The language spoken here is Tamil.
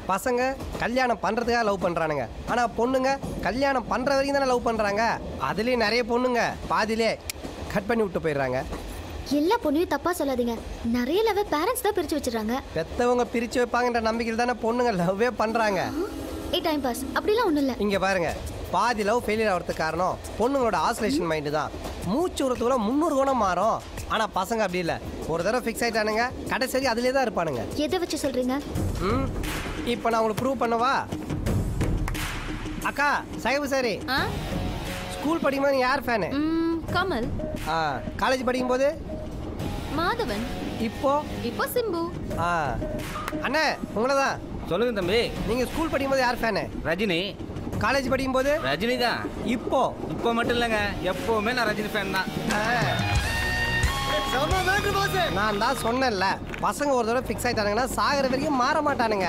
பசங்க கல்யாணம் பண்ணுறதுக்காக லவ் பண்ணுறானுங்க ஆனால் பொண்ணுங்க கல்யாணம் பண்ணுற வரைக்கும் தானே லவ் பண்ணுறாங்க அதுலேயும் நிறைய பொண்ணுங்க பாதியிலே கட் பண்ணி விட்டு போயிடுறாங்க எல்லா பொண்ணையும் தப்பா சொல்லாதீங்க நிறைய லவ் பேரண்ட்ஸ் தான் பிரிச்சு வச்சிடறாங்க பெத்தவங்க பிரித்து வைப்பாங்கன்ற நம்பிக்கையில் தானே பொண்ணுங்க லவ்வே பண்ணுறாங்க ஏ டைம் பாஸ் அப்படிலாம் ஒண்ணும் இல்ல இங்கே பாருங்க பாதி லவ் ஃபெயிலியர் ஆகிறதுக்கு காரணம் பொண்ணுங்களோட ஆசோலேஷன் மைண்டு தான் மூச்சு விடுறதுக்குள்ள முந்நூறு குணம் மாறும் ஆனால் பசங்க அப்படி இல்லை ஒரு தடவை ஃபிக்ஸ் ஆயிட்டானுங்க கடைசி வரைக்கும் அதிலே தான் இருப்பானுங்க எதை வச்சு சொல்றீங்க ம் இப்போ நான் உங்களுக்கு ப்ரூவ் பண்ணவா அக்கா சைபு சரி ஆ ஸ்கூல் படிக்கும்போது நீ யார் ஃபேனு ம், கமல் ஆ காலேஜ் படிக்கும்போது மாதவன் இப்போ இப்போ சிம்பு ஆ அண்ணே உங்களை தான் சொல்லுங்க தம்பி நீங்கள் ஸ்கூல் படிக்கும்போது யார் ஃபேனு ரஜினி காலேஜ் படிக்கும்போது ரஜினி தான் இப்போ இப்போ மட்டும் இல்லைங்க எப்பவுமே நான் ரஜினி ஃபேன் தான் ஆ. நான் தான் சொன்னேன்ல பசங்க ஒரு தடவை ஃபிக்ஸ் ஆயிட்டானுங்கன்னா சாகிற வரைக்கும் மாற மாட்டானுங்க